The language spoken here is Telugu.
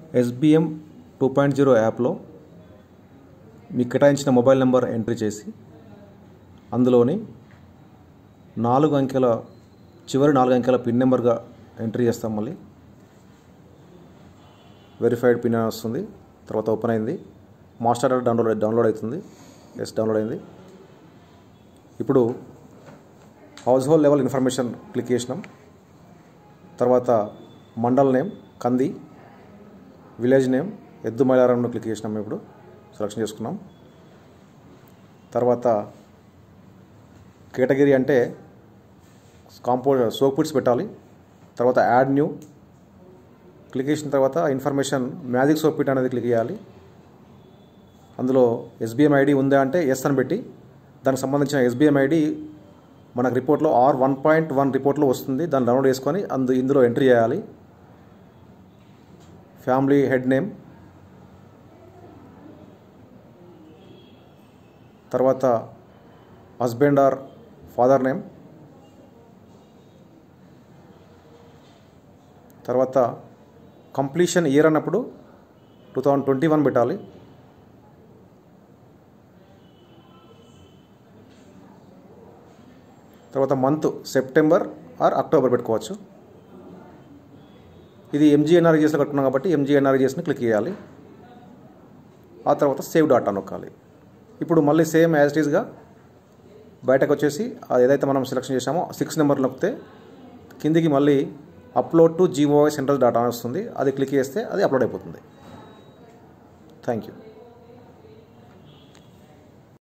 ఎస్బిఎం టూ పాయింట్ జీరో యాప్లో మీకు కేటాయించిన మొబైల్ నెంబర్ ఎంట్రీ చేసి అందులోని నాలుగు అంకెల చివరి నాలుగు అంకెల పిన్ నెంబర్గా ఎంట్రీ చేస్తాం మళ్ళీ వెరిఫైడ్ పిన్ అని వస్తుంది తర్వాత ఓపెన్ అయింది మాస్టర్ డేటా డౌన్లోడ్ డౌన్లోడ్ అవుతుంది ఎస్ డౌన్లోడ్ అయింది ఇప్పుడు household level information click చేసినాం తర్వాత mandal name Kandi village name ఎద్దు మైలారంను క్లిక్ చేసినాం ఇప్పుడు సెలెక్షన్ చేసుకున్నాం తర్వాత కేటగిరీ అంటే కాంపౌండ్ సోప్ ఫుడ్స్ పెట్టాలి తర్వాత యాడ్ న్యూ క్లిక్ చేసిన తర్వాత ఇన్ఫర్మేషన్ మ్యాజిక్ సోప్ పిట్ అనేది క్లిక్ చేయాలి అందులో ఎస్బీఎం ఐడి ఉందా అంటే ఎస్ అని పెట్టి దానికి సంబంధించిన ఎస్బీఎం ఐడి మనకు రిపోర్ట్లో ఆర్ వన్ పాయింట్ వన్ రిపోర్ట్లో వస్తుంది దాన్ని డౌన్లోడ్ చేసుకొని అందు ఇందులో ఎంట్రీ చేయాలి ఫ్యామిలీ హెడ్ నేమ్ తర్వాత హస్బెండ్ ఆర్ ఫాదర్ నేమ్ తర్వాత కంప్లీషన్ ఇయర్ అన్నప్పుడు టూ థౌజండ్ ట్వంటీ వన్ పెట్టాలి తర్వాత మంత్ సెప్టెంబర్ ఆర్ అక్టోబర్ పెట్టుకోవచ్చు ఇది ఎంజీఎన్ఆర్జీఎస్లో కట్టుకున్నాం కాబట్టి ఎంజీఎన్ఆర్జీఎస్ని క్లిక్ చేయాలి ఆ తర్వాత సేవ్ డాటా నొక్కాలి ఇప్పుడు మళ్ళీ సేమ్ యాజ్ ఇట్ ఈస్గా బయటకు వచ్చేసి అది ఏదైతే మనం సెలెక్షన్ చేసామో సిక్స్ నెంబర్ నొక్కితే కిందికి మళ్ళీ upload to GOI central data అని వస్తుంది అది క్లిక్ చేస్తే అది అప్లోడ్ అయిపోతుంది థ్యాంక్ యూ